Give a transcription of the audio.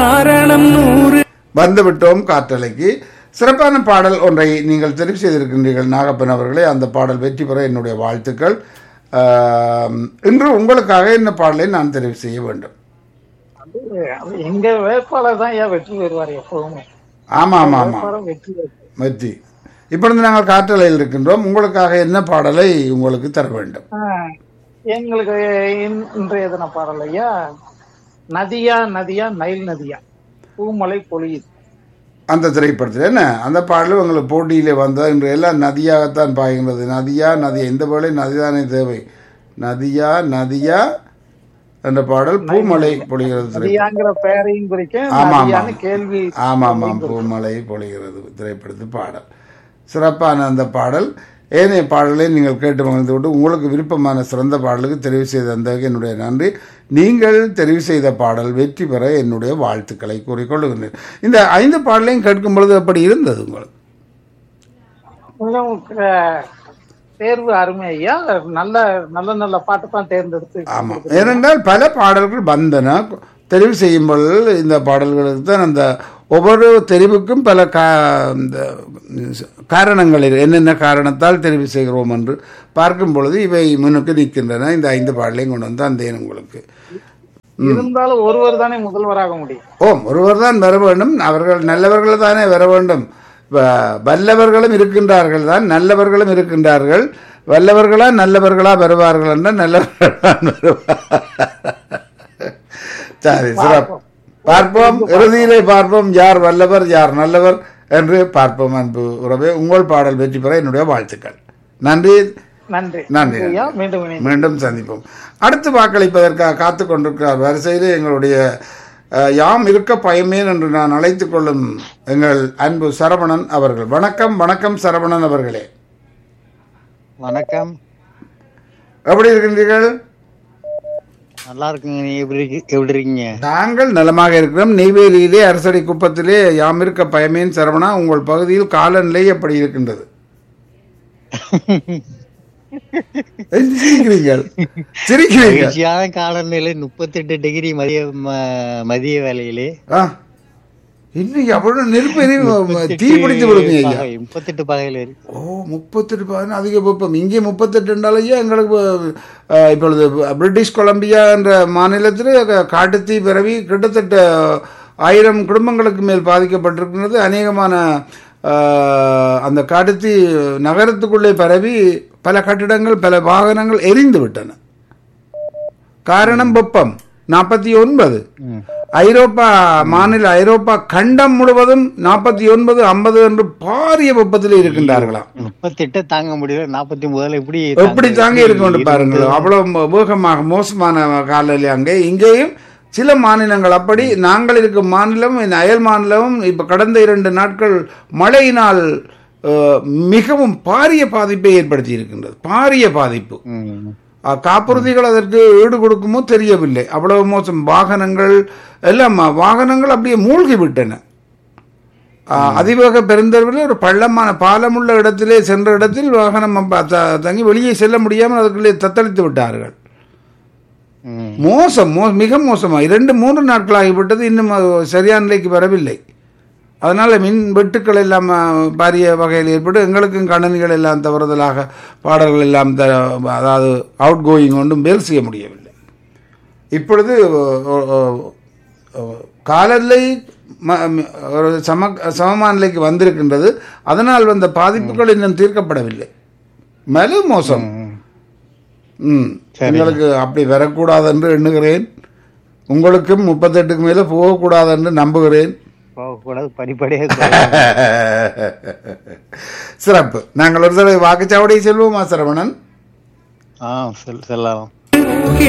காரணம் நூறு வந்துவிட்டோம் காற்றலைக்கு சிறப்பான பாடல் ஒன்றை நீங்கள் தெரிவு செய்திருக்கின்றீர்கள் நாகப்பன் அவர்களே அந்த பாடல் வெற்றி பெற என்னுடைய வாழ்த்துக்கள் ஆம், இன்று உங்களுக்காக என்ன பாடலை நான் தெரிவு செய்ய வேண்டும் அது எங்க வேட்பாளர் தான் ஏன் வெற்றி பெறுவார் எப்பவுமே ஆமாம் ஆமாம் ஆமாம் வேட்பாளர் வெற்றி பெறுவார். வெற்றி இப்பொழுது நாங்கள் காற்றலையில் இருக்கின்றோம் உங்களுக்காக என்ன பாடலை உங்களுக்கு தர வேண்டும் ஆ, எங்களுக்கு இன்- இன்றைய தின பாடல் ஐயா நதியா நதியா நைல் நதியா பூமலை பொழியுது அந்த திரைப்படத்தில் என்ன அந்த பாடலும் உங்களுக்கு போட்டியிலே வந்தால் இன்று எல்லாம் நதியாகத்தான் பாய்கின்றது நதியா நதியா இந்த வேளை நதிதானே தேவை நதியா நதியா என்ற பாடல் பூமலை பொழிகிறது திரைப்படம் நதியாங்கிற பெயரையும் குறிக்கும் ஆமா, ஆமா. நதியான்னு கேள்வி ஆமாம் ஆமாம் பூமலை பொழிகிறது திரைப்படத்து பாடல் சிறப்பான அந்த பாடல் ஏனைய பாடலை நீங்கள் கேட்டு மகிழ்ந்து விட்டு உங்களுக்கு விருப்பமான சிறந்த பாடலுக்கு தெரிவு செய்த அந்த என்னுடைய நன்றி நீங்கள் தெரிவு செய்த பாடல் வெற்றி பெற என்னுடைய வாழ்த்துக்களை கூறிக்கொள்ளுகின்றேன் இந்த ஐந்து பாடலையும் கேட்கும் பொழுது எப்படி இருந்தது உங்களுக்கு மிகவும் க- தேர்வு அருமை ஐயா நல்ல நல்ல நல்ல பாட்டு தான் தேர்ந்தெடுத்து ஆமாம் ஏனென்றால் பல பாடல்கள் வந்தன தெரிவு செய்யும் பொழுது இந்த பாடல்களுக்கு தான் அந்த ஒவ்வொரு தெரிவுக்கும் பல கா இந்த காரணங்கள் இரு- என்னென்ன காரணத்தால் தெரிவு செய்கிறோம் என்று பார்க்கும் பொழுது இவை முன்னுக்கு நிற்கின்றன இந்த ஐந்து பாடலையும் கொண்டு வந்து அந்த உங்களுக்கு இருந்தாலும் ஒருவர் தானே முதல்வராக முடியும் ஓம் ஒருவர் தான் வர வேண்டும் அவர்கள் நல்லவர்கள் தானே வர வேண்டும் வ- வல்லவர்களும் இருக்கின்றார்கள் தான் நல்லவர்களும் இருக்கின்றார்கள் வல்லவர்களா நல்லவர்களா வருவார்கள் என்றால் நல்லவர்கள் தான் வருவார் சரி சிறப்பு பார்ப்போம் இறுதியிலே பார்ப்போம் யார் வல்லவர் யார் நல்லவர் என்று பார்ப்போம் அன்பு உறவே உங்கள் பாடல் வெற்றி பெற என்னுடைய வாழ்த்துக்கள் நன்றி நன்றி நன்றி ஐயா மீண்டும் இணைந்து மீண்டும் சந்திப்போம் அடுத்து வாக்களிப்பதற்காக காத்து கொண்டிருக்கிறார் வரிசையிலே எங்களுடைய அஹ், யாம் இருக்க பயமேன் என்று நான் அழைத்துக் கொள்ளும் எங்கள் அன்பு சரவணன் அவர்கள் வணக்கம் வணக்கம் சரவணன் அவர்களே வணக்கம் எப்படி இருக்கின்றீர்கள் நல்லா இருக்குங்க நீ எப்படி இருக்கு- எப்படி இருக்கீங்க நாங்கள் நலமாக இருக்கிறோம் நெய்வேலியிலே அரசடி குப்பத்திலே யாம் இருக்க பயமேன் சரவணா உங்கள் பகுதியில் காலநிலை எப்படி இருக்கின்றது என்ன சிரிக்கிறீர்கள் சிரிக்கிறீர்கள் மகிழ்ச்சியான காலநிலை முப்பத்தெட்டு டிகிரி மதிய ம- மதிய வேலையிலே ஆ இன்னைக்கு அவ்வளவு நெருப்பு எரியும், தீ பிடித்து விடுங்க ஐயா பகை, முப்பத்தெட்டு பகையில் இருக்கு ஓ முப்பத்தெட்டு பதினு அதிக வெப்பம் இங்கே முப்பத்தெட்டுண்டாலேயே எங்களுக்கு அஹ், இப்பொழுது பிரிட்டிஷ் கொலம்பியா என்ற மாநிலத்தில் க- காட்டுத்தீ பரவி கிட்டத்தட்ட ஆயிரம் குடும்பங்களுக்கு மேல் பாதிக்கப்பட்டிருக்கிறது அநேகமான அஹ், அந்த காட்டுத்தீ நகரத்துக்குள்ளே பரவி பல கட்டிடங்கள் பல வாகனங்கள் எரிந்து விட்டன காரணம் வெப்பம் நாற்பத்தி ஒன்பது ம். ஐரோப்பா மாநில ஐரோப்பா கண்டம் முழுவதும் நாற்பத்தி ஒன்பது ஐம்பது என்று பாரிய வெப்பத்தில் இருக்கின்றார்களாம் முப்பத்தெட்டு தாங்க முடியல நாற்பத்தி ஒன்பதுல எப்படி எப்படி தாங்க இருக்க வேண்டும் பாருங்கள் அவ்வளவு வேகமாக மோசமான காலநிலை அங்கே இங்கேயும் சில மாநிலங்கள் அப்படி நாங்கள் இருக்கும் மாநிலம் இந்த அயல் மாநிலமும் இப்ப கடந்த இரண்டு நாட்கள் மழையினால் அஹ், மிகவும் பாரிய பாதிப்பை ஏற்படுத்தி இருக்கின்றது பாரிய பாதிப்பு ம். அஹ், காப்புறுதிகள் அதற்கு ஈடு கொடுக்குமோ தெரியவில்லை அவ்வளவு மோசம் வாகனங்கள் எல்லாம் வாகனங்கள் அப்படியே மூழ்கி விட்டன அஹ், அதிவேக பெருந்தளவில் ஒரு பள்ளமான பாலமுள்ள இடத்திலே சென்ற இடத்தில் வாகனம் அப்ப த- தங்கி வெளியே செல்ல முடியாமல் அதுக்குள்ளே தத்தளித்து விட்டார்கள் ம். மோசம் மோ மிக மோசமா இரண்டு மூன்று நாட்கள் ஆகிவிட்டது இன்னும் அது சரியான நிலைக்கு வரவில்லை அதனால மின் வெட்டுக்கள் எல்லாம் அஹ், பாரிய வகையில் ஏற்பட்டு எங்களுக்கும் கணனிகள் எல்லாம் தவறுதலாக பாடல்கள் எல்லாம் த அதாவது அவுட் கோயிங் ஒன்றும் வேல் செய்ய முடியவில்லை இப்பொழுது அஹ், அஹ், அஹ், காலநிலை ம- ம- ஒரு சம சமமான நிலைக்கு வந்திருக்கின்றது அதனால் வந்த பாதிப்புகள் இன்னும் தீர்க்கப்படவில்லை மேலும் மோசம் ம் எங்களுக்கு அப்படி வரக்கூடாது என்று எண்ணுகிறேன் உங்களுக்கும் முப்பத்தெட்டுக்கு மேலே போகக்கூடாது என்று நம்புகிறேன் போகக்கூடாது படிப்படியாக குறையும். சிறப்பு நாங்கள் ஒரு தடவை வாக்குச்சாவடியை செல்வோமா சரவணன் ஆ செல் செல்லலாம்